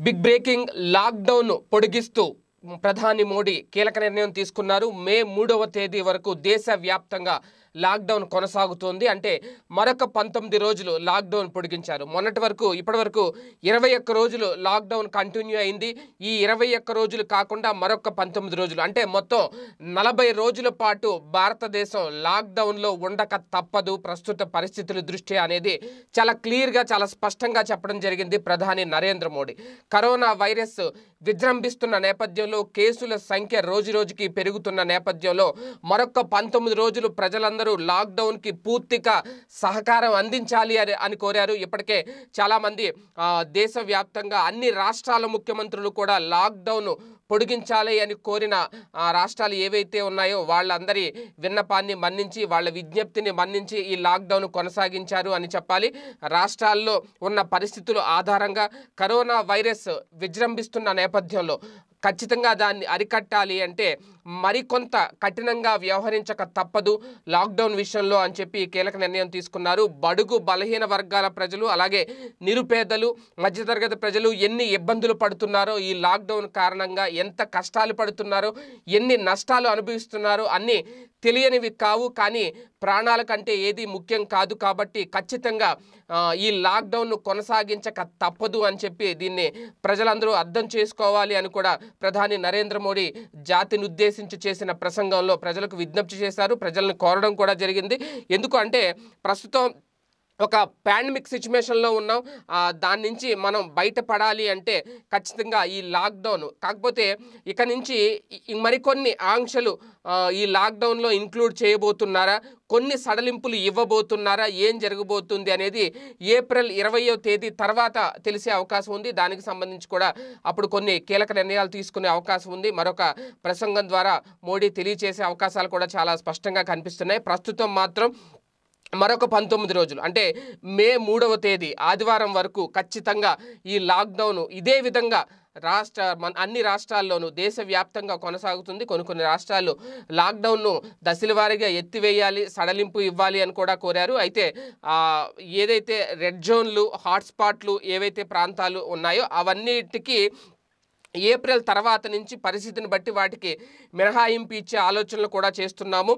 big breaking lockdown పొడిగిస్తూ ప్రధాని మోడీ కీలక నిర్ణయం తీసుకున్నారు మే మూడవ తేదీ వరకు దేశవ్యాప్తంగా లాక్డౌన్ కొనసాగుతోంది అంటే మరొక పంతొమ్మిది రోజులు లాక్డౌన్ పొడిగించారు మొన్నటి వరకు ఇప్పటి వరకు ఇరవై ఒక్క రోజులు లాక్డౌన్ కంటిన్యూ అయింది ఈ ఇరవై ఒక్క రోజులు కాకుండా మరొక పంతొమ్మిది రోజులు అంటే మొత్తం నలభై రోజుల పాటు భారతదేశం లాక్డౌన్లో ఉండక తప్పదు ప్రస్తుత పరిస్థితుల దృష్ట్యా అనేది చాలా క్లియర్గా చాలా స్పష్టంగా చెప్పడం జరిగింది ప్రధాని నరేంద్ర మోడీ కరోనా వైరస్ విజృంభిస్తున్న నేపథ్యంలో కేసుల సంఖ్య రోజు రోజుకి పెరుగుతున్న నేపథ్యంలో మరొక పంతొమ్మిది రోజులు ప్రజలందరూ లాక్డౌన్కి పూర్తిగా సహకారం అందించాలి అని అని కోరారు ఇప్పటికే చాలామంది ఆ, దేశవ్యాప్తంగా అన్ని రాష్ట్రాల ముఖ్యమంత్రులు కూడా లాక్డౌన్ పొడిగించాలి అని కోరిన ఆ, రాష్ట్రాలు ఏవైతే ఉన్నాయో వాళ్ళందరి విన్నపాన్ని మన్నించి వాళ్ళ విజ్ఞప్తిని మన్నించి ఈ లాక్డౌన్ కొనసాగించారు అని చెప్పాలి రాష్ట్రాల్లో ఉన్న పరిస్థితుల ఆధారంగా కరోనా వైరస్ విజృంభిస్తున్న నేపథ్యంలో ఖచ్చితంగా దాన్ని అరికట్టాలి అంటే మరికొంత కఠినంగా వ్యవహరించక తప్పదు లాక్డౌన్ విషయంలో అని చెప్పి కీలక నిర్ణయం తీసుకున్నారు బడుగు బలహీన వర్గాల ప్రజలు అలాగే నిరుపేదలు మధ్యతరగతి ప్రజలు ఎన్ని ఇబ్బందులు పడుతున్నారో ఈ లాక్డౌన్ కారణంగా ఎంత కష్టాలు పడుతున్నారో ఎన్ని నష్టాలు అనుభవిస్తున్నారో అన్నీ తెలియనివి కావు కానీ ప్రాణాల కంటే ఏది ముఖ్యం కాదు కాబట్టి ఖచ్చితంగా ఆ, ఈ లాక్డౌన్ను కొనసాగించక తప్పదు అని చెప్పి దీన్ని ప్రజలందరూ అర్థం చేసుకోవాలి అని కూడా ప్రధాని నరేంద్ర మోడీ జాతిని ఉద్దేశించి చేసిన ప్రసంగంలో ప్రజలకు విజ్ఞప్తి చేశారు ప్రజలను కోరడం కూడా జరిగింది ఎందుకు అంటే ప్రస్తుతం ఒక పాండమిక్ సిచ్యువేషన్లో ఉన్నాం ఆ, దాని నుంచి మనం బయటపడాలి అంటే ఖచ్చితంగా ఈ లాక్డౌన్ కాకపోతే ఇక నుంచి ఈ- మరికొన్ని ఆంక్షలు ఆ, ఈ లాక్డౌన్లో ఇంక్లూడ్ చేయబోతున్నారా కొన్ని సడలింపులు ఇవ్వబోతున్నారా ఏం జరగబోతుంది అనేది ఏప్రిల్ ఇరవయో తేదీ తర్వాత తెలిసే అవకాశం ఉంది దానికి సంబంధించి కూడా అప్పుడు కొన్ని కీలక నిర్ణయాలు తీసుకునే అవకాశం ఉంది మరొక ప్రసంగం ద్వారా మోడీ తెలియచేసే అవకాశాలు కూడా చాలా స్పష్టంగా కనిపిస్తున్నాయి ప్రస్తుతం మాత్రం మరొక పంతొమ్మిది రోజులు అంటే మే మూడవ తేదీ ఆదివారం వరకు ఖచ్చితంగా ఈ లాక్డౌన్ ఇదే విధంగా రాష్ట్ర మన అన్ని రాష్ట్రాల్లోనూ దేశవ్యాప్తంగా కొనసాగుతుంది కొన్ని కొన్ని రాష్ట్రాలు లాక్డౌన్ను దశల వారీగా ఎత్తివేయాలి సడలింపు ఇవ్వాలి అని కూడా కోరారు అయితే ఆ, ఏదైతే రెడ్ జోన్లు హాట్స్పాట్లు ఏవైతే ప్రాంతాలు ఉన్నాయో అవన్నిటికీ ఏప్రిల్ తర్వాత నుంచి పరిస్థితిని బట్టి వాటికి మినహాయింపు ఇచ్చే ఆలోచనలు కూడా చేస్తున్నాము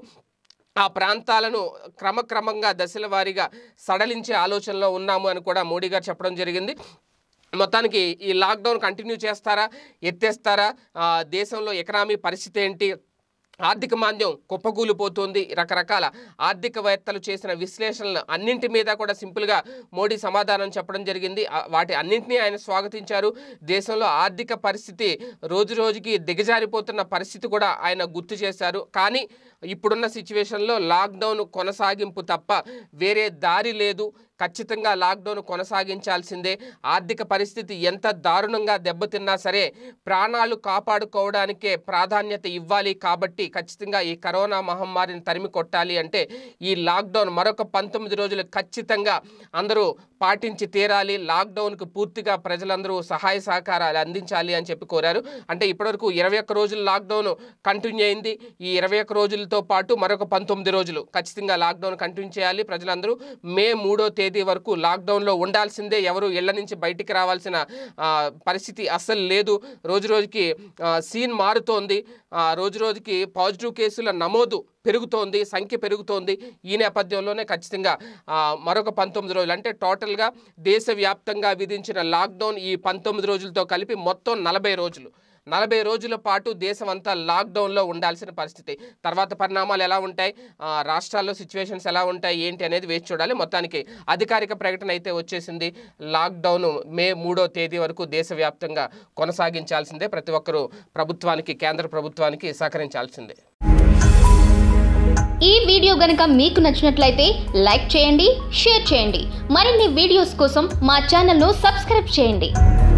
ఆ ప్రాంతాలను క్రమక్రమంగా దశల వారీగా సడలించే ఆలోచనలో ఉన్నాము అని కూడా మోడీ గారు చెప్పడం జరిగింది మొత్తానికి ఈ లాక్డౌన్ కంటిన్యూ చేస్తారా ఎత్తేస్తారా ఆ, దేశంలో ఎకనామీ పరిస్థితి ఏంటి ఆర్థిక మాంద్యం కుప్పకూలిపోతుంది రకరకాల ఆర్థికవేత్తలు చేసిన విశ్లేషణలు అన్నింటి మీద కూడా సింపుల్గా మోడీ సమాధానం చెప్పడం జరిగింది ఆ, వాటి అన్నింటినీ ఆయన స్వాగతించారు దేశంలో ఆర్థిక పరిస్థితి రోజు రోజుకి దిగజారిపోతున్న పరిస్థితి కూడా ఆయన గుర్తు చేశారు కానీ ఇప్పుడున్న సిచ్యువేషన్లో లాక్డౌన్ కొనసాగింపు తప్ప వేరే దారి లేదు ఖచ్చితంగా లాక్డౌన్ కొనసాగించాల్సిందే ఆర్థిక పరిస్థితి ఎంత దారుణంగా దెబ్బతిన్నా సరే ప్రాణాలు కాపాడుకోవడానికే ప్రాధాన్యత ఇవ్వాలి కాబట్టి ఖచ్చితంగా ఈ కరోనా మహమ్మారిని తరిమి కొట్టాలి అంటే ఈ లాక్డౌన్ మరొక పంతొమ్మిది రోజులు ఖచ్చితంగా అందరూ పాటించి తీరాలి లాక్డౌన్కు పూర్తిగా ప్రజలందరూ సహాయ సహకారాలు అందించాలి అని చెప్పి కోరారు అంటే ఇప్పటివరకు ఇరవై ఒక్క రోజులు లాక్డౌన్ కంటిన్యూ అయింది ఈ ఇరవై ఒక్క రోజులతో పాటు మరొక పంతొమ్మిది రోజులు ఖచ్చితంగా లాక్డౌన్ కంటిన్యూ చేయాలి ప్రజలందరూ మే మూడో తేదీ వరకు లాక్డౌన్లో ఉండాల్సిందే ఎవరు ఇళ్ల నుంచి బయటికి రావాల్సిన ఆ, పరిస్థితి అస్సలు లేదు రోజు రోజుకి ఆ, సీన్ మారుతోంది ఆ, రోజు రోజుకి పాజిటివ్ కేసుల నమోదు పెరుగుతోంది సంఖ్య పెరుగుతోంది ఈ నేపథ్యంలోనే ఖచ్చితంగా ఆ, మరొక పంతొమ్మిది రోజులు అంటే టోటల్గా దేశవ్యాప్తంగా విధించిన లాక్డౌన్ ఈ పంతొమ్మిది రోజులతో కలిపి మొత్తం నలభై రోజులు నలభై రోజుల పాటు దేశం అంతా లాక్డౌన్లో ఉండాల్సిన పరిస్థితి తర్వాత పరిణామాలు ఎలా ఉంటాయి ఆ, రాష్ట్రాల్లో సిచ్యువేషన్స్ ఎలా ఉంటాయి ఏంటి అనేది వేచి చూడాలి మొత్తానికి అధికారిక ప్రకటన అయితే వచ్చేసింది లాక్డౌన్ మే మూడో తేదీ వరకు దేశవ్యాప్తంగా కొనసాగించాల్సిందే ప్రతి ఒక్కరూ ప్రభుత్వానికి కేంద్ర ప్రభుత్వానికి సహకరించాల్సిందే ఈ వీడియో గనుక మీకు నచ్చినట్లయితే లైక్ చేయండి షేర్ చేయండి మరిన్ని వీడియోస్ కోసం మా ఛానల్ను సబ్స్క్రైబ్ చేయండి